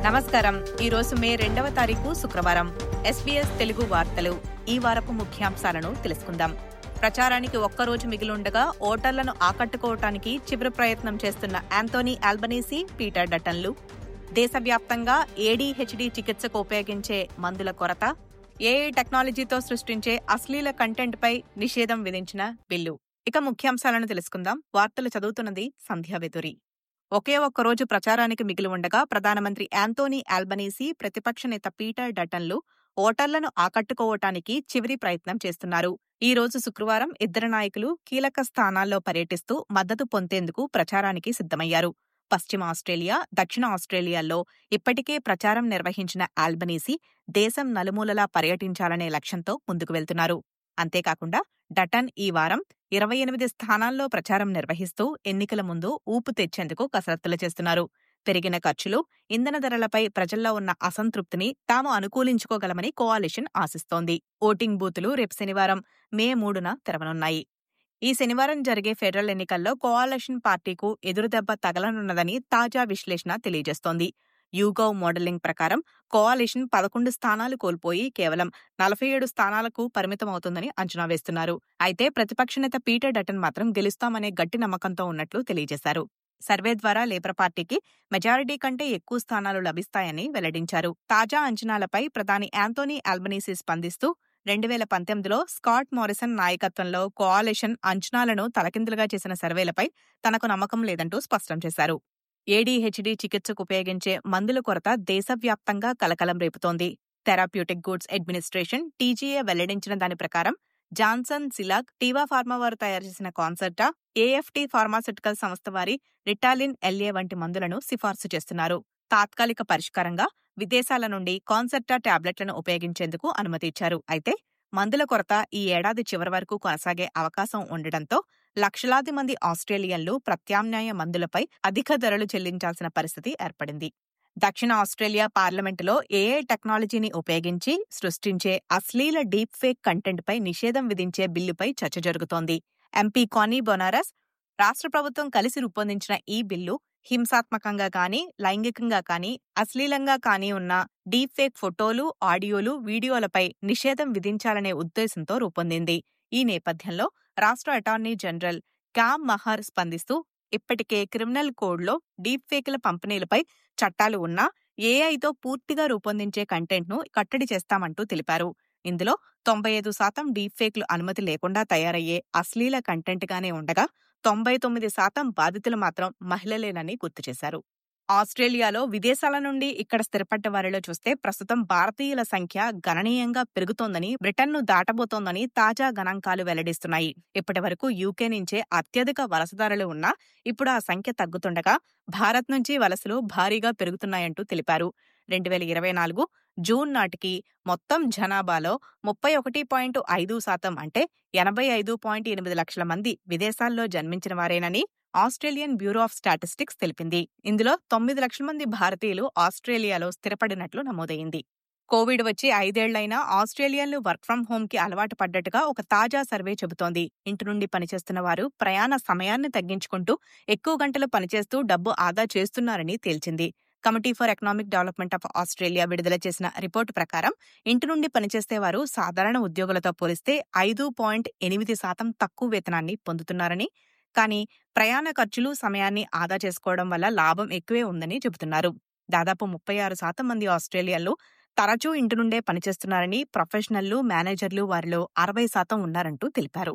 నమస్కారం ఈ రోజు మే రెండవ తారీఖు శుక్రవారం ఎస్బీఎస్ తెలుగు వార్తలు ఈ వారపు ముఖ్యాంశాలను తెలుసుకుందాం ప్రచారానికి ఒక్కరోజు మిగిలుండగా ఓటర్లను ఆకట్టుకోవటానికి చివరి ప్రయత్నం చేస్తున్న యాంతోనీ ఆల్బనీసీ పీటర్ డటన్లు దేశవ్యాప్తంగా ఏడీహెచ్డీ చికిత్సకు ఉపయోగించే మందుల కొరత ఏఐ టెక్నాలజీతో సృష్టించే అశ్లీల కంటెంట్పై నిషేధం విధించిన బిల్లు ఇక ముఖ్యాంశాలను తెలుసుకుందాం వార్తలు చదువుతున్నది సంధ్యావెదురి ఒకే ఒక్క రోజు ప్రచారానికి మిగిలి ఉండగా ప్రధానమంత్రి యాంతోనీ ఆల్బనీసీ ప్రతిపక్ష నేత పీటర్ డటన్లు ఓటర్లను ఆకట్టుకోవటానికి చివరి ప్రయత్నం చేస్తున్నారు ఈ రోజు శుక్రవారం ఇద్దరు నాయకులు కీలక స్థానాల్లో పర్యటిస్తూ మద్దతు పొందేందుకు ప్రచారానికి సిద్ధమయ్యారు పశ్చిమ ఆస్ట్రేలియా దక్షిణ ఆస్ట్రేలియాల్లో ఇప్పటికే ప్రచారం నిర్వహించిన ఆల్బనీసీ దేశం నలుమూలలా పర్యటించాలనే లక్ష్యంతో ముందుకు వెళ్తున్నారు అంతేకాకుండా డటన్ ఈ వారం ఇరవై ఎనిమిది స్థానాల్లో ప్రచారం నిర్వహిస్తూ ఎన్నికల ముందు ఊపు తెచ్చేందుకు కసరత్తులు చేస్తున్నారు పెరిగిన ఖర్చులు ఇంధన ధరలపై ప్రజల్లో ఉన్న అసంతృప్తిని తాము అనుకూలించుకోగలమని కోఆలిషన్ ఆశిస్తోంది ఓటింగ్ బూతులు రేపు శనివారం మే మూడున తెరవనున్నాయి ఈ శనివారం జరిగే ఫెడరల్ ఎన్నికల్లో కోఆలిషన్ పార్టీకు ఎదురుదెబ్బ తగలనున్నదని తాజా విశ్లేషణ తెలియజేస్తోంది యూగవ్ మోడలింగ్ ప్రకారం కోఆలిషన్ పదకొండు స్థానాలు కోల్పోయి కేవలం నలభై ఏడు స్థానాలకు పరిమితమవుతుందని అంచనా వేస్తున్నారు అయితే ప్రతిపక్ష నేత పీటర్ డటన్ మాత్రం గెలుస్తామనే గట్టి నమ్మకంతో ఉన్నట్లు తెలియజేశారు సర్వే ద్వారా లేబర్ పార్టీకి మెజారిటీ కంటే ఎక్కువ స్థానాలు లభిస్తాయని వెల్లడించారు తాజా అంచనాలపై ప్రధాని యాంతోనీ ఆల్బనీసీ స్పందిస్తూ రెండు వేల పంతొమ్మిదిలో స్కాట్ మారిసన్ నాయకత్వంలో కోఆలిషన్ అంచనాలను తలకిందులుగా చేసిన సర్వేలపై తనకు నమ్మకం లేదంటూ స్పష్టం చేశారు ఏడీహెచ్డీ చికిత్సకు ఉపయోగించే మందుల కొరత దేశవ్యాప్తంగా కలకలం రేపుతోంది థెరాప్యూటిక్ గూడ్స్ అడ్మినిస్ట్రేషన్ టీజీఏ వెల్లడించిన దాని ప్రకారం జాన్సన్ సిలాక్ టీవా ఫార్మా వారు తయారు చేసిన కాన్సర్టా ఏఎఫ్టీ ఫార్మాస్యూటికల్ సంస్థ వారి రిటాలిన్ ఎల్ఏ వంటి మందులను సిఫార్సు చేస్తున్నారు తాత్కాలిక పరిష్కారంగా విదేశాల నుండి కాన్సర్టా టాబ్లెట్లను ఉపయోగించేందుకు అనుమతి ఇచ్చారు అయితే మందుల కొరత ఈ ఏడాది చివరి వరకు కొనసాగే అవకాశం ఉండడంతో లక్షలాది మంది ఆస్ట్రేలియన్లు ప్రత్యామ్నాయ మందులపై అధిక ధరలు చెల్లించాల్సిన పరిస్థితి ఏర్పడింది దక్షిణ ఆస్ట్రేలియా పార్లమెంటులో ఏఐ టెక్నాలజీని ఉపయోగించి సృష్టించే అశ్లీల డీప్ ఫేక్ కంటెంట్పై నిషేధం విధించే బిల్లుపై చర్చ జరుగుతోంది ఎంపీ కానీ బొనారస్ రాష్ట్ర ప్రభుత్వం కలిసి రూపొందించిన ఈ బిల్లు హింసాత్మకంగా కానీ లైంగికంగా కానీ అశ్లీలంగా కానీ ఉన్న డీప్ ఫేక్ ఫోటోలు ఆడియోలు వీడియోలపై నిషేధం విధించాలనే ఉద్దేశంతో రూపొందింది ఈ నేపథ్యంలో రాష్ట్ర అటార్నీ జనరల్ క్యామ్ మహర్ స్పందిస్తూ ఇప్పటికే క్రిమినల్ కోడ్లో డీప్ ఫేక్ల పంపిణీలపై చట్టాలు ఉన్నా ఏఐతో పూర్తిగా రూపొందించే కంటెంట్ను కట్టడి చేస్తామంటూ తెలిపారు ఇందులో తొంభై ఐదు శాతం డీప్ ఫేక్లు అనుమతి లేకుండా తయారయ్యే అశ్లీల కంటెంట్గానే ఉండగా తొంభై తొమ్మిది శాతం బాధితులు మాత్రం మహిళలేనని గుర్తు చేశారు ఆస్ట్రేలియాలో విదేశాల నుండి ఇక్కడ స్థిరపడ్డ వారిలో చూస్తే ప్రస్తుతం భారతీయుల సంఖ్య గణనీయంగా పెరుగుతోందని బ్రిటన్ను దాటబోతోందని తాజా గణాంకాలు వెల్లడిస్తున్నాయి ఇప్పటి వరకు యూకే నుంచే అత్యధిక వలసదారులు ఉన్నా ఇప్పుడు ఆ సంఖ్య తగ్గుతుండగా భారత్ నుంచి వలసలు భారీగా పెరుగుతున్నాయంటూ తెలిపారు రెండు వేల ఇరవై నాలుగు జూన్ నాటికి మొత్తం జనాభాలో ముప్పై ఒకటి పాయింట్ ఐదు శాతం అంటే ఎనభై ఐదు పాయింట్ ఎనిమిది లక్షల మంది విదేశాల్లో జన్మించిన వారేనని ఆస్ట్రేలియన్ బ్యూరో ఆఫ్ స్టాటిస్టిక్స్ తెలిపింది ఇందులో తొమ్మిది లక్షల మంది భారతీయులు ఆస్ట్రేలియాలో స్థిరపడినట్లు నమోదైంది కోవిడ్ వచ్చి ఐదేళ్లైనా ఆస్ట్రేలియన్లు వర్క్ ఫ్రం హోమ్ కి అలవాటు పడ్డట్టుగా ఒక తాజా సర్వే చెబుతోంది ఇంటి నుండి పనిచేస్తున్న వారు ప్రయాణ సమయాన్ని తగ్గించుకుంటూ ఎక్కువ గంటలు పనిచేస్తూ డబ్బు ఆదా చేస్తున్నారని తేల్చింది committee for economic development of Australia విడుదల చేసిన రిపోర్టు ప్రకారం ఇంటి నుండి పనిచేసే వారు సాధారణ ఉద్యోగులతో పోలిస్తే ఐదు పాయింట్ ఎనిమిది శాతం తక్కువ వేతనాన్ని పొందుతున్నారని కానీ ప్రయాణ ఖర్చులు సమయాన్ని ఆదా చేసుకోవడం వల్ల లాభం ఎక్కువే ఉందని చెబుతున్నారు దాదాపు ముప్పై ఆరు శాతం మంది ఆస్ట్రేలియన్లు తరచూ ఇంటి నుండే పనిచేస్తున్నారని ప్రొఫెషనల్లు మేనేజర్లు వారిలో అరవై శాతం ఉన్నారంటూ తెలిపారు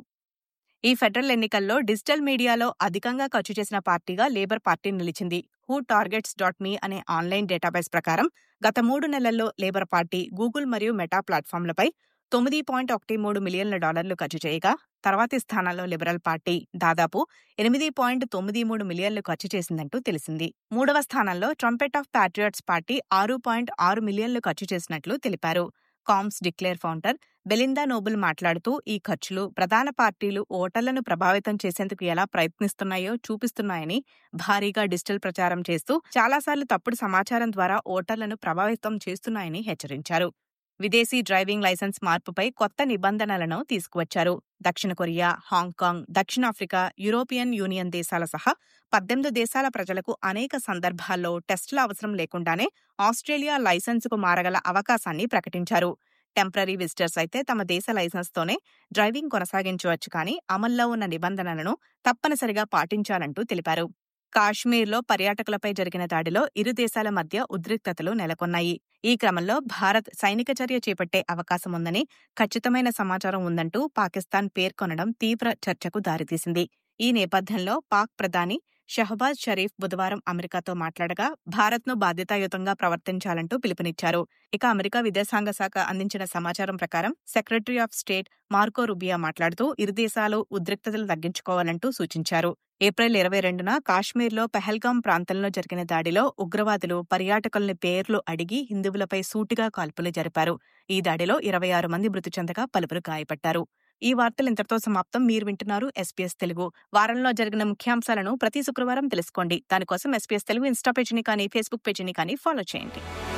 ఈ ఫెడరల్ ఎన్నికల్లో డిజిటల్ మీడియాలో అధికంగా ఖర్చు చేసిన పార్టీగా లేబర్ పార్టీ నిలిచింది హూ టార్గెట్స్ డాట్ మీ అనే ఆన్లైన్ డేటాబేస్ ప్రకారం గత మూడు నెలల్లో లేబర్ పార్టీ గూగుల్ మరియు మెటా ప్లాట్ఫామ్లపై తొమ్మిది పాయింట్ ఒకటి మూడు మిలియన్ల డాలర్లు ఖర్చు చేయగా తర్వాతి స్థానంలో లిబరల్ పార్టీ దాదాపు ఎనిమిది పాయింట్ తొమ్మిది మూడు మిలియన్లు ఖర్చు చేసిందంటూ తెలిసింది మూడవ స్థానంలో ట్రంపెట్ ఆఫ్ ప్యాట్రియట్స్ పార్టీ ఆరు పాయింట్ ఆరు మిలియన్లు ఖర్చు చేసినట్లు తెలిపారు Comms Declare founder Belinda Noble మాట్లాడుతూ ఈ ఖర్చులు ప్రధాన పార్టీలు ఓటర్లను ప్రభావితం చేసేందుకు ఎలా ప్రయత్నిస్తున్నాయో చూపిస్తున్నాయని భారీగా డిజిటల్ ప్రచారం చేస్తూ చాలాసార్లు తప్పుడు సమాచారం ద్వారా ఓటర్లను ప్రభావితం చేస్తున్నాయని హెచ్చరించారు విదేశీ డ్రైవింగ్ లైసెన్స్ మార్పుపై కొత్త నిబంధనలను తీసుకువచ్చారు దక్షిణ కొరియా హాంకాంగ్ దక్షిణాఫ్రికా యూరోపియన్ యూనియన్ దేశాల సహా పద్దెనిమిది దేశాల ప్రజలకు అనేక సందర్భాల్లో టెస్టుల అవసరం లేకుండానే ఆస్ట్రేలియా లైసెన్సుకు మారగల అవకాశాన్ని ప్రకటించారు టెంపరీ విజిటర్స్ అయితే తమ దేశ లైసెన్స్తోనే డ్రైవింగ్ కొనసాగించవచ్చు కానీ అమల్లో ఉన్న నిబంధనలను తప్పనిసరిగా పాటించాలంటూ తెలిపారు కాశ్మీర్లో పర్యాటకులపై జరిగిన దాడిలో ఇరు దేశాల మధ్య ఉద్రిక్తతలు నెలకొన్నాయి ఈ క్రమంలో భారత్ సైనిక చర్య చేపట్టే అవకాశం ఉందని ఖచ్చితమైన సమాచారం ఉందంటూ పాకిస్తాన్ పేర్కొనడం తీవ్ర చర్చకు దారితీసింది ఈ నేపథ్యంలో పాక్ ప్రధాని షహబాజ్ షరీఫ్ బుధవారం అమెరికాతో మాట్లాడగా భారత్ను బాధ్యతాయుతంగా ప్రవర్తించాలంటూ పిలుపునిచ్చారు ఇక అమెరికా విదేశాంగ శాఖ అందించిన సమాచారం ప్రకారం secretary of state Marco Rubio మాట్లాడుతూ ఇరు దేశాలు ఉద్రిక్తతలు తగ్గించుకోవాలంటూ సూచించారు ఏప్రిల్ ఇరవై రెండున కాశ్మీర్లో పెహల్గాం ప్రాంతంలో జరిగిన దాడిలో ఉగ్రవాదులు పర్యాటకుల్ని పేర్లు అడిగి హిందువులపై సూటిగా కాల్పులు జరిపారు ఈ దాడిలో ఇరవై ఆరు మంది మృతి చెందగా పలువురు గాయపడ్డారు ఈ వార్తలు ఇంతటితో సమాప్తం మీరు వింటున్నారు ఎస్పీఎస్ తెలుగు వారంలో జరిగిన ముఖ్యాంశాలను ప్రతి శుక్రవారం తెలుసుకోండి దానికోసం ఎస్పీఎస్ తెలుగు ఇన్స్టా పేజీని కానీ ఫేస్బుక్ పేజీని కానీ ఫాలో చేయండి